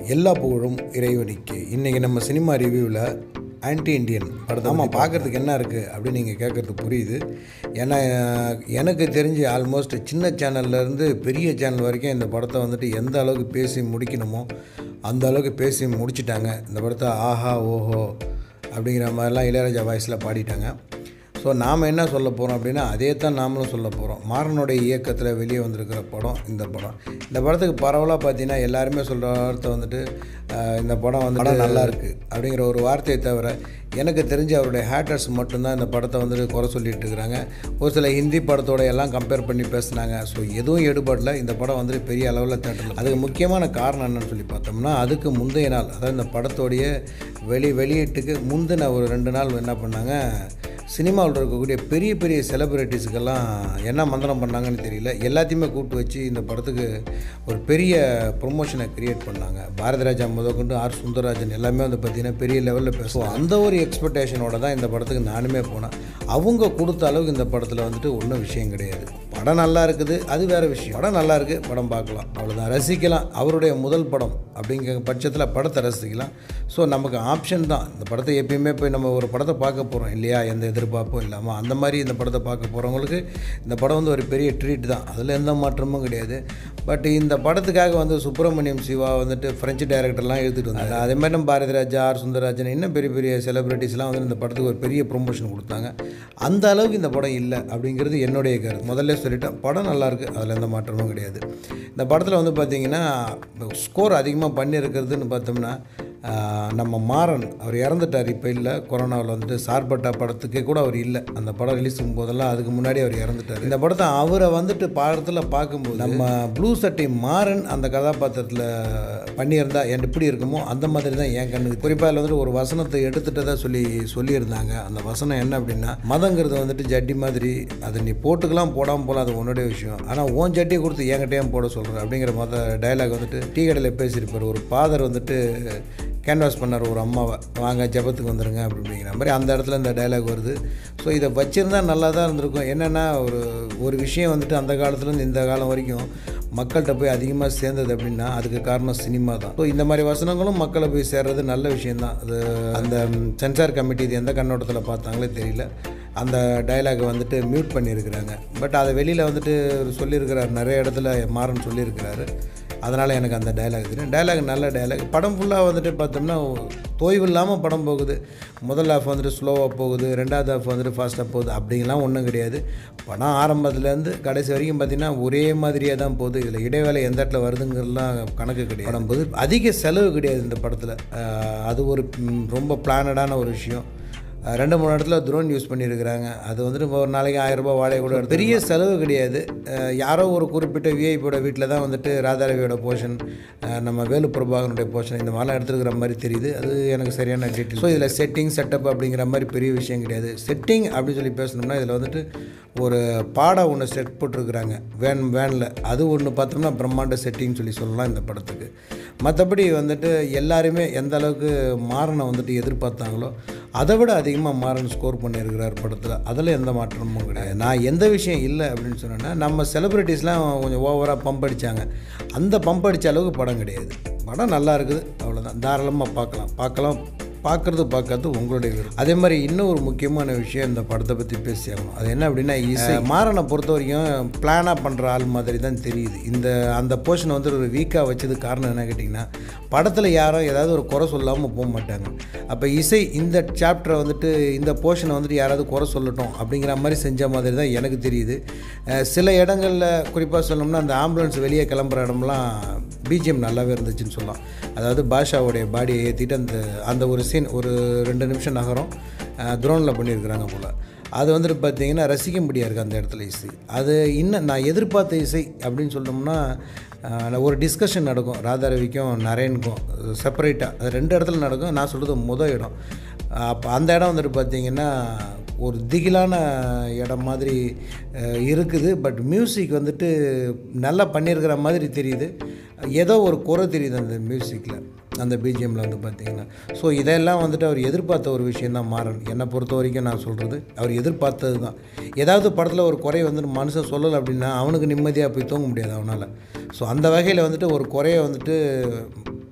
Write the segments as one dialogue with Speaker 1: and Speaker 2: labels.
Speaker 1: எல்லா புகழும் இறைவனுக்கு இன்றைக்கி நம்ம சினிமா ரிவ்யூவில் ஆன்டி இண்டியன் படத்தை ஆமாம் பார்க்குறதுக்கு என்ன இருக்குது அப்படின்னு நீங்கள் கேட்குறது புரியுது ஏன்னா அஹ், எனக்கு தெரிஞ்சு ஆல்மோஸ்ட் சின்ன சேனல்லேருந்து பெரிய சேனல் வரைக்கும் இந்த படத்தை வந்துட்டு எந்த அளவுக்கு பேசி முடிக்கணுமோ அந்த அளவுக்கு பேசி முடிச்சிட்டாங்க இந்த படத்தை ஆஹா ஓஹோ அப்படிங்கிற மாதிரிலாம் இளையராஜா வாய்ஸில் பாடிட்டாங்க ஸோ நாம் என்ன சொல்ல போகிறோம் அப்படின்னா அதே தான் நாமளும் சொல்ல போகிறோம் மாறனுடைய இயக்கத்தில் வெளியே வந்திருக்கிற படம் இந்த படம் இந்த படத்துக்கு பரவலாக பார்த்தீங்கன்னா எல்லாருமே சொல்கிற வார்த்தை வந்துட்டு ஆஹ், இந்த படம் வந்து படம் நல்லா இருக்குது அப்படிங்கிற ஒரு வார்த்தையை தவிர எனக்கு தெரிஞ்ச அவருடைய ஹேட்டர்ஸ் மட்டும்தான் இந்த படத்தை வந்துட்டு குறை சொல்லிட்டு இருக்கிறாங்க ஒரு சில ஹிந்தி படத்தோட எல்லாம் கம்பேர் பண்ணி பேசுனாங்க ஸோ எதுவும் எடுபடல இந்த படம் வந்துட்டு பெரிய அளவில் தேட்டரில் அதுக்கு முக்கியமான காரணம் என்னன்னு சொல்லி பார்த்தோம்னா அதுக்கு முந்தைய நாள் அதாவது இந்த படத்தோடைய வெளி வெளியீட்டுக்கு முந்தின ஒரு ரெண்டு நாள் என்ன பண்ணாங்க சினிமாவில் இருக்கக்கூடிய பெரிய பெரிய செலிப்ரிட்டிஸுக்கெல்லாம் என்ன மந்திரம் பண்ணாங்கன்னு தெரியல எல்லாத்தையுமே கூப்பிட்டு வச்சு இந்த படத்துக்கு ஒரு பெரிய ப்ரொமோஷனை கிரியேட் பண்ணாங்க பாரதிராஜா முதற்கொண்டு ஆர் சுந்தரராஜன் எல்லாமே வந்து பார்த்திங்கன்னா பெரிய லெவலில் பேசுவோம் அந்த ஒரு எக்ஸ்பெக்டேஷனோட தான் இந்த படத்துக்கு நானுமே போனேன் அவங்க கொடுத்த அளவுக்கு இந்த படத்தில் வந்துட்டு ஒன்றும் விஷயம் கிடையாது படம் நல்லா இருக்குது அது வேறு விஷயம் படம் நல்லா இருக்குது படம் பார்க்கலாம் அவ்வளோதான் ரசிக்கலாம் அவருடைய முதல் படம் அப்படிங்கிற பட்சத்தில் படத்தை ரசிக்கலாம் ஸோ நமக்கு ஆப்ஷன் தான் இந்த படத்தை எப்பயுமே போய் நம்ம ஒரு படத்தை பார்க்க போகிறோம் இல்லையா எந்த எதிர்பார்ப்பும் இல்லாமல் அந்த மாதிரி இந்த படத்தை பார்க்க போகிறவங்களுக்கு இந்த படம் வந்து ஒரு பெரிய ட்ரீட் தான் அதில் எந்த மாற்றமும் கிடையாது பட் இந்த படத்துக்காக வந்து சுப்பிரமணியம் சிவா வந்துட்டு ஃப்ரெஞ்சு டைரக்டர்லாம் எடுத்துகிட்டு வந்தாங்க அதே மாதிரி நம்ம பாரதிராஜா ஆர் சுந்தரராஜன் இன்னும் பெரிய பெரிய செலிப்ரிட்டிஸ்லாம் வந்து இந்த படத்துக்கு ஒரு பெரிய ப்ரொமோஷன் கொடுத்தாங்க அந்த அளவுக்கு இந்த படம் இல்லை அப்படிங்கிறது என்னுடைய கருத்து முதல்ல சொல்லிட்டேன் படம் நல்லா இருக்கு அதில் எந்த மாற்றமும் கிடையாது இந்த படத்தில் வந்து பார்த்தீங்கன்னா ஸ்கோர் அதிகமாக பண்ணியிருக்கிறதுன்னு பார்த்தோம்னா ஆஹ், நம்ம மாறன் அவர் இறந்துட்டார் இப்போ இல்லை கொரோனாவில் வந்துட்டு சார்பட்டா படத்துக்கே கூட அவர் இல்லை அந்த படம் ரிலீஸ் போதெல்லாம் அதுக்கு முன்னாடி அவர் இறந்துட்டார் இந்த படத்தை அவரை வந்துட்டு படத்தில் பார்க்கும்போது நம்ம ப்ளூ சட்டை மாறன் அந்த கதாபாத்திரத்தில் பண்ணியிருந்தா என் எப்படி இருக்குமோ அந்த மாதிரி தான் என் கண்ணுக்கு குறிப்பாக அதில் வந்துட்டு ஒரு வசனத்தை எடுத்துட்டதா சொல்லி சொல்லியிருந்தாங்க அந்த வசனம் என்ன அப்படின்னா மதங்கிறது வந்துட்டு ஜட்டி மாதிரி அதை நீ போட்டுக்கலாம் போடாமல் போகலாம் அது உன்னுடைய விஷயம் ஆனால் உன் ஜட்டியை கொடுத்து என்கிட்ட ஏன் போட சொல்கிற அப்படிங்கிற மத டைலாக் வந்துட்டு டீ கடையில் பேசியிருப்பார் ஒரு ஃபாதர் வந்துட்டு கேன்வாஸ் பண்ணார் ஒரு அம்மாவை வாங்க ஜெபத்துக்கு வந்துடுங்க அப்படி அப்படிங்கிற மாதிரி அந்த இடத்துல இந்த டைலாக் வருது ஸோ இதை வச்சுருந்தா நல்லா தான் இருந்திருக்கும் என்னென்னா ஒரு ஒரு விஷயம் வந்துட்டு அந்த காலத்துலேருந்து இந்த காலம் வரைக்கும் மக்கள்கிட்ட போய் அதிகமாக சேர்ந்தது அப்படின்னா அதுக்கு காரணம் சினிமா தான் ஸோ இந்த மாதிரி வசனங்களும் மக்களை போய் சேர்றது நல்ல விஷயந்தான் அது அந்த சென்சார் கமிட்டி இது எந்த கண்ணோட்டத்தில் பார்த்தாங்களே தெரியல அந்த டைலாகை வந்துட்டு மியூட் பண்ணியிருக்கிறாங்க பட் அதை வெளியில் வந்துட்டு சொல்லியிருக்கிறார் நிறைய இடத்துல மாறன் சொல்லியிருக்கிறாரு அதனால் எனக்கு அந்த டைலாக் தெரியும் டைலாக் நல்ல டைலாக் படம் ஃபுல்லாக வந்துட்டு பார்த்தோம்னா தோய்வு இல்லாமல் படம் போகுது முதல் ஹாஃப் வந்துட்டு ஸ்லோவாக போகுது ரெண்டாவது ஹாஃப் வந்துட்டு ஃபாஸ்ட்டாக போகுது அப்படிங்கலாம் ஒன்றும் கிடையாது படம் ஆரம்பத்துலேருந்து கடைசி வரைக்கும் பார்த்திங்கன்னா ஒரே மாதிரியே தான் போகுது இதில் இடைவேளை எந்த இடத்துல வருதுங்கிறதுலாம் கணக்கு கிடையாது படம் போது அதிக செலவு கிடையாது இந்த படத்தில் அது ஒரு ம், ரொம்ப பிளானடான ஒரு விஷயம் அஹ் ரெண்டு மூணு இடத்துல த்ரோன் யூஸ் பண்ணியிருக்கிறாங்க அது வந்துட்டு ஒரு நாளைக்கு ஆயிரம் ரூபாய் வாடகை கூட எடுத்து- பெரிய செலவு கிடையாது அஹ் யாரோ ஒரு குறிப்பிட்ட விஐபியோட வீட்டில் தான் வந்துட்டு ராதாரவியோட போர்ஷன் நம்ம வேலு பிரபாகரனுடைய போர்ஷன் இந்த மாதிரிலாம் எடுத்துருக்கிற மாதிரி தெரியுது அது எனக்கு சரியான டீட்டெயில் ஸோ இதில் செட்டிங் செட்டப் அப்படிங்கிற மாதிரி பெரிய விஷயம் கிடையாது செட்டிங் அப்படின்னு சொல்லி பேசணும்னா இதில் வந்துட்டு ஒரு பாடம் ஒன்று செட் போட்டிருக்கிறாங்க வேன் வேனில் அது ஒன்று பார்த்தோம்னா பிரம்மாண்ட செட்டிங் சொல்லி சொல்லலாம் இந்த படத்துக்கு மற்றபடி வந்துட்டு எல்லாருமே எந்த அளவுக்கு மாறனை வந்துட்டு எதிர்பார்த்தாங்களோ அதை விட அதிகமாக மாறன் ஸ்கோர் பண்ணியிருக்கிறார் படத்தில் அதில் எந்த மாற்றமும் கிடையாது நான் எந்த விஷயம் இல்லை அப்படின்னு சொன்னேன்னா நம்ம செலிப்ரிட்டிஸ்லாம் கொஞ்சம் ஓவராக பம்ப் அடித்தாங்க அந்த பம்ப் அடித்த அளவுக்கு படம் கிடையாது படம் நல்லா இருக்குது அவ்வளோதான் தாராளமாக பார்க்கலாம் பார்க்கலாம் பார்க்குறது பார்க்காது உங்களுடைய விருப்பம் அதே மாதிரி இன்னும் ஒரு முக்கியமான விஷயம் இந்த படத்தை பற்றி பேசி ஆகணும் அது என்ன அப்படின்னா இசை மாறனை பொறுத்த வரைக்கும் பிளானாக பண்ணுற ஆள் மாதிரி தான் தெரியுது இந்த அந்த போர்ஷனை வந்து ஒரு வீக்காக வச்சது காரணம் என்ன கேட்டிங்கன்னா படத்தில் யாரும் ஏதாவது ஒரு குறை சொல்லாமல் போக மாட்டாங்க அப்போ இசை இந்த சாப்டரை வந்துட்டு இந்த போர்ஷனை வந்துட்டு யாராவது குறை சொல்லட்டும் அப்படிங்கிற மாதிரி செஞ்ச மாதிரி தான் எனக்கு தெரியுது அஹ் சில இடங்களில் குறிப்பாக சொல்லணும்னா அந்த ஆம்புலன்ஸ் வெளியே கிளம்புற இடம்லாம் பிஜிஎம் நல்லாவே இருந்துச்சுன்னு சொல்லலாம் அதாவது பாஷாவுடைய பாடியை ஏற்றிட்டு அந்த அந்த ஒரு சீன் ஒரு ரெண்டு நிமிஷம் நகரம் துரோனில் பண்ணியிருக்கிறாங்க போல் அது வந்துட்டு பார்த்தீங்கன்னா ரசிக்கும்படியாக இருக்குது அந்த இடத்துல இசை அது இன்னும் நான் எதிர்பார்த்த இசை அப்படின்னு சொன்னோம்னா அஹ், ஒரு டிஸ்கஷன் நடக்கும் ராதாரவிக்கும் நரேனுக்கும் செப்பரேட்டாக அது ரெண்டு இடத்துல நடக்கும் நான் சொல்கிறது முத இடம் அப்போ அந்த இடம் வந்துட்டு பார்த்தீங்கன்னா ஒரு திகிலான இடம் மாதிரி அஹ், இருக்குது பட் மியூசிக் வந்துட்டு நல்லா பண்ணியிருக்கிற மாதிரி தெரியுது ஏதோ ஒரு குறை தெரியுது அந்த மியூசிக்கில் அந்த பிஜிஎம்மில் வந்து பார்த்தீங்கன்னா ஸோ இதெல்லாம் வந்துட்டு அவர் எதிர்பார்த்த ஒரு விஷயந்தான் மாறன் என்னை பொறுத்த வரைக்கும் நான் சொல்கிறது அவர் எதிர்பார்த்தது தான் ஏதாவது படத்தில் ஒரு குறை வந்துட்டு மனுஷன் சொல்லலை அப்படின்னா அவனுக்கு நிம்மதியாக போய் தூங்க முடியாது அவனால் ஸோ அந்த வகையில் வந்துட்டு ஒரு குறையை வந்துட்டு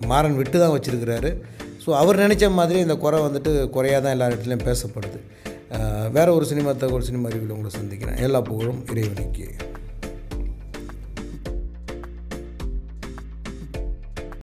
Speaker 1: மாறன் விட்டு தான் வச்சுருக்கிறாரு ஸோ அவர் நினச்ச மாதிரி இந்த குறை வந்துட்டு குறையாக தான் எல்லா இடத்துலையும் பேசப்படுது அஹ் வேற ஒரு சினிமா தகவல் சினிமா அறிவில் உங்களை சந்திக்கிறேன் எல்லா புகழும் இறைவனுக்கு